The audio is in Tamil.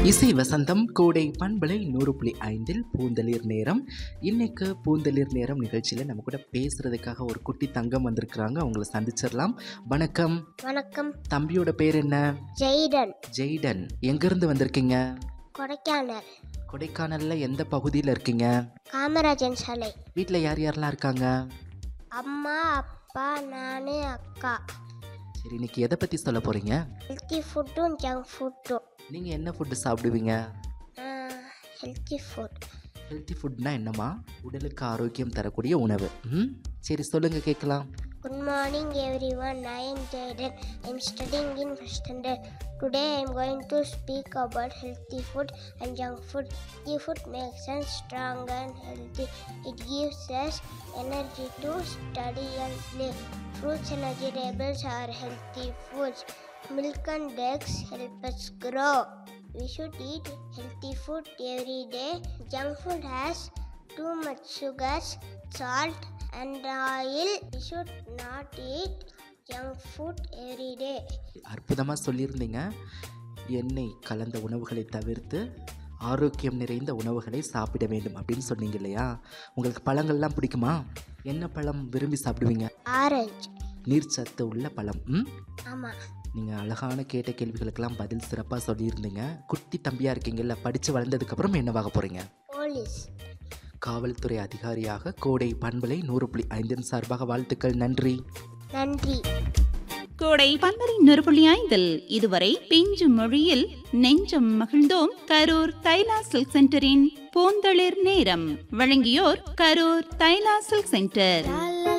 இசை வசந்தம் கோடை பண்பலை நூறு புள்ளி ஐந்தில் பூந்தளிர் நேரம் இன்னைக்கு பூந்தளிர் நேரம் நிகழ்ச்சியில் நம்ம கூட பேசுறதுக்காக ஒரு குட்டி தங்கம் வந்திருக்கிறாங்க அவங்கள சந்திச்சிடலாம் வணக்கம் வணக்கம் தம்பியோட பேர் என்ன ஜெய்டன் ஜெய்டன் எங்கேருந்து வந்திருக்கீங்க கொடைக்கானல் கொடைக்கானல்ல எந்த பகுதியில் இருக்கீங்க காமராஜன் சாலை வீட்டில் யார் யாரெல்லாம் இருக்காங்க அம்மா அப்பா நான் அக்கா சரி இன்னைக்கு எதை பற்றி சொல்ல போகிறீங்க ஹெல்த்தி ஃபுட்டும் ஜங்க் ஃபுட்டும் நீங்கள் என்ன ஃபுட்டு சாப்பிடுவீங்க ஹெல்த்தி ஃபுட் ஹெல்த்தி ஃபுட்னா என்னம்மா உடலுக்கு ஆரோக்கியம் தரக்கூடிய உணவு ம் சரி சொல்லுங்கள் கேட்கலாம் good morning every I am Jayden I am studying in first standard today I am going to speak about healthy food and junk food healthy food makes and strong and healthy it gives us energy to study and play fruits and vegetables are healthy foods milk and eggs help us grow we should eat healthy food every day junk food has too much sugars salt and oil we should not eat junk food every day அற்புதமாக சொல்லியிருந்தீங்க எண்ணெய் கலந்த உணவுகளை தவிர்த்து ஆரோக்கியம் நிறைந்த உணவுகளை சாப்பிட வேண்டும் அப்படின்னு சொன்னீங்க இல்லையா உங்களுக்கு பழங்கள்லாம் பிடிக்குமா என்ன பழம் விரும்பி சாப்பிடுவீங்க ஆரஞ்சு நீர்ச்சத்து உள்ள பழம் ம் ஆமாம் நீங்கள் அழகான கேட்ட கேள்விகளுக்கெல்லாம் பதில் சிறப்பாக சொல்லியிருந்தீங்க குட்டி தம்பியாக இருக்கீங்கல்ல படித்து வளர்ந்ததுக்கப்புறம் என்னவாக போகிறீங்க போலீஸ் காவல்துறை அதிகாரியாக கோடை பண்பலை நூறு புள்ளி ஐந்தின் சார்பாக வாழ்த்துக்கள் நன்றி நன்றி கோடை பந்தரை நொறுபுள்ளி ஐந்தில் இதுவரை பிஞ்சு மொழியில் நெஞ்சம் மகிழ்ந்தோம் கரூர் தைலா சில்க் சென்டரின் பூந்தளிர் நேரம் வழங்கியோர் கரூர் தைலா சில்க் சென்டர்